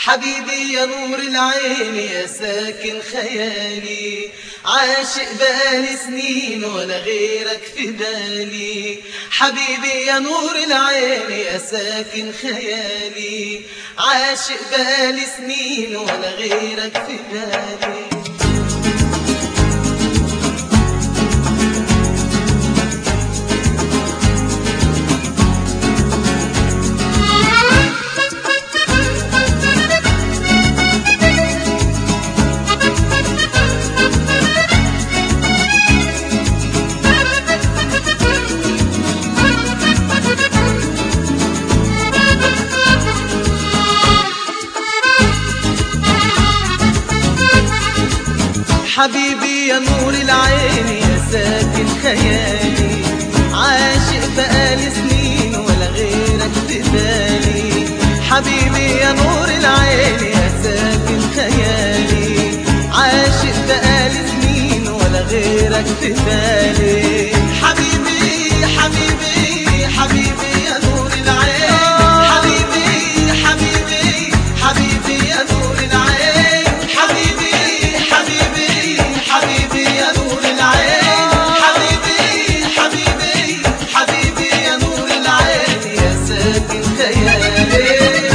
حبيبي يا نور العين يا ساكن خيالي عاشق بقالي سنين ولا غيرك في بالي حبيبي يا نور العين يا ساكن خيالي عاشق بقالي سنين ولا غيرك في بالي حبيبي يا نور العين يا ساكن خيالي عاشق بقالي سنين ولا غيرك في بالي حبيبي يا نور العين يا ساكن خيالي عاشق بقالي سنين ولا غيرك في بالي حبيبي حبيبي حبيبي يا نور العين حبيبي حبيبي حبيبي يا نور العين حبيبي حبيبي حبيبي يا نور العين حبيبي حبيبي حبيبي يا نور العين يا ساكن خيالي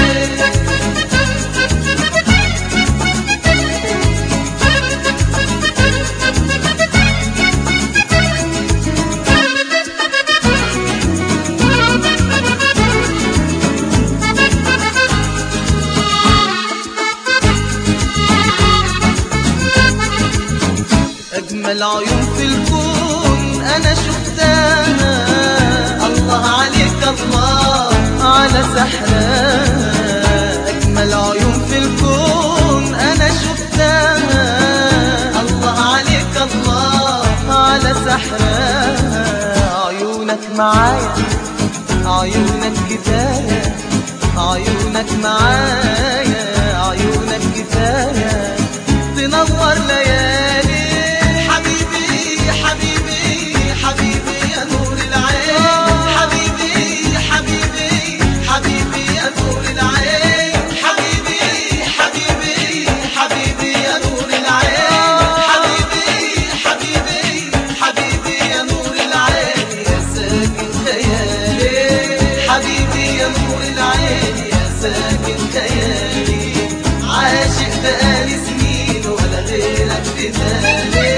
أجمل عيون في الكون أنا شفتها الله عليك الله على سحرها أجمل عيون في الكون أنا شفتها الله عليك الله على سحرها عيونك معايا عيونك كفاية عيونك معايا عيونك كفاية تنور ليالي حبيبي حبيبي حبيبي يا نور العين حبيبي حبيبي حبيبي يا نور العين حبيبي حبيبي حبيبي يا نور العين حبيبي حبيبي حبيبي يا نور العين يا ساكن خيالي حبيبي يا نور العين يا ساكن خيالي عاشق بقالي سنين ولا غيرك في بالي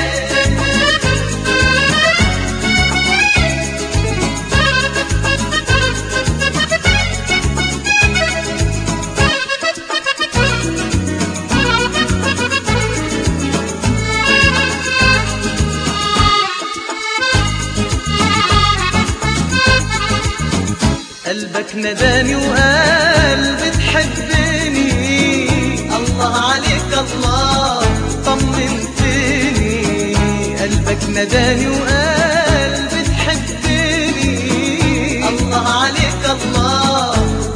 قلبك نداني وقال بتحبني الله عليك الله طمنتني قلبك نداني وقال بتحبني الله عليك الله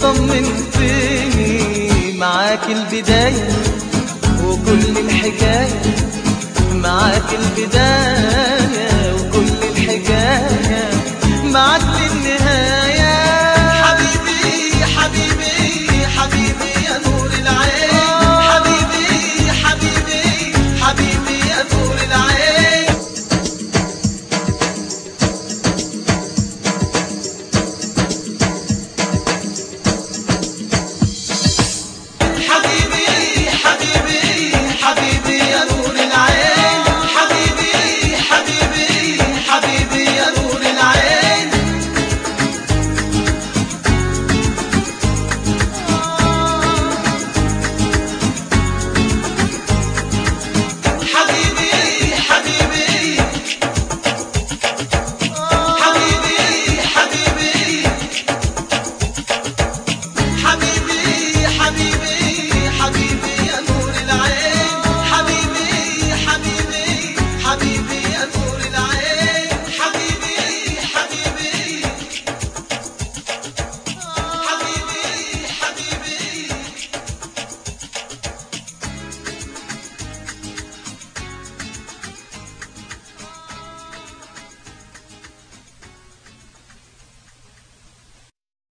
طمنتني معاك البداية وكل الحكاية معاك البداية